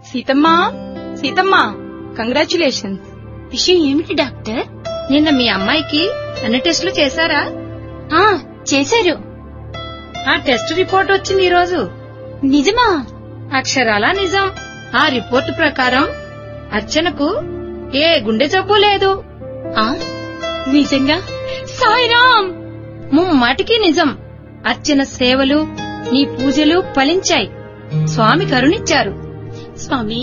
సీతమ్మా సీతమ్మా congratulations విషయం ఏమిటి doctor నిన్న మీ అమ్మాయికి అన్ని టెస్టులు చేశారా ఆ చేశారు ఆ టెస్ట్ రిపోర్ట్ వచ్చింది ఈ రోజు నిజమా అక్షరాల నిజం ఆ రిపోర్టు ప్రకారం అర్చనకు ఏ గుండె జబ్బు లేదు ఆ నిజంగా సాయిరామ్ ముమ్మాటికి నిజం అర్చన సేవలు నీ పూజలు ఫలించాయి స్వామి కరుణిచ్చారు స్వామి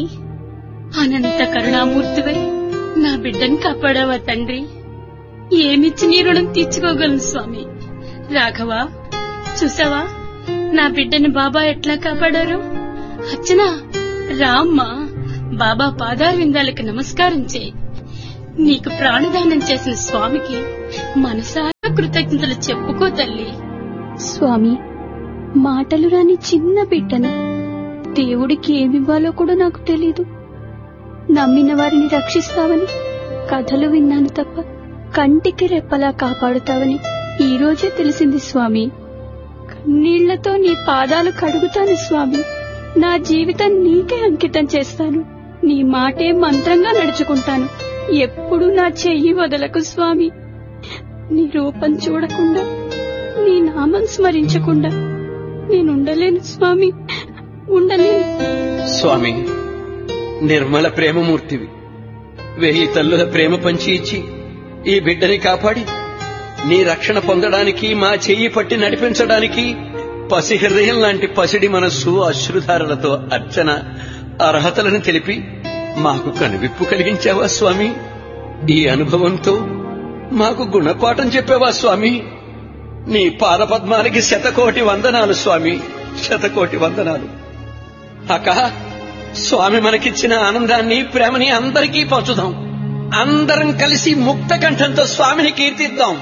అనంత కరుణామూర్తివై నా బిడ్డని కాపాడావా తండ్రి ఏమిచ్చి నీ రుణం తీర్చుకోగలను స్వామి రాఘవ చూసావా నా బిడ్డని బాబా ఎట్లా కాపాడారు అర్చనా రామ్మా బాబా పాదార విందాలకు నమస్కారం చేయి నీకు ప్రాణదానం చేసిన స్వామికి మనసారా కృతజ్ఞతలు చెప్పుకో తల్లి స్వామి మాటలు రాని చిన్న బిడ్డను దేవుడికి ఏమివ్వాలో కూడా నాకు తెలీదు నమ్మిన వారిని రక్షిస్తావని కథలు విన్నాను తప్ప కంటికి రెప్పలా కాపాడుతావని ఈ రోజే తెలిసింది స్వామి కన్నీళ్లతో నీ పాదాలు కడుగుతాను స్వామి నా జీవితం నీకే అంకితం చేస్తాను నీ మాటే మంత్రంగా నడుచుకుంటాను ఎప్పుడూ నా చెయ్యి వదలకు స్వామి నీ రూపం చూడకుండా నీ నామం స్మరించకుండా నేనుండలేను స్వామి ఉండలేను స్వామి నిర్మల ప్రేమమూర్తివి వెయ్యి తల్లుల ప్రేమ పంచి ఇచ్చి ఈ బిడ్డని కాపాడి నీ రక్షణ పొందడానికి మా చెయ్యి పట్టి నడిపించడానికి పసి హృదయం లాంటి పసిడి మనస్సు అశ్రుధారలతో అర్చన అర్హతలను తెలిపి మాకు కనువిప్పు కలిగించావా స్వామి ఈ అనుభవంతో మాకు గుణపాఠం చెప్పావా స్వామి నీ పాదపద్మాలకి శతకోటి వందనాలు స్వామి శతకోటి వందనాలు అక్క స్వామి మనకిచ్చిన ఆనందాన్ని ప్రేమని అందరికీ పంచుదాం అందరం కలిసి ముక్త కంఠంతో స్వామిని కీర్తిద్దాం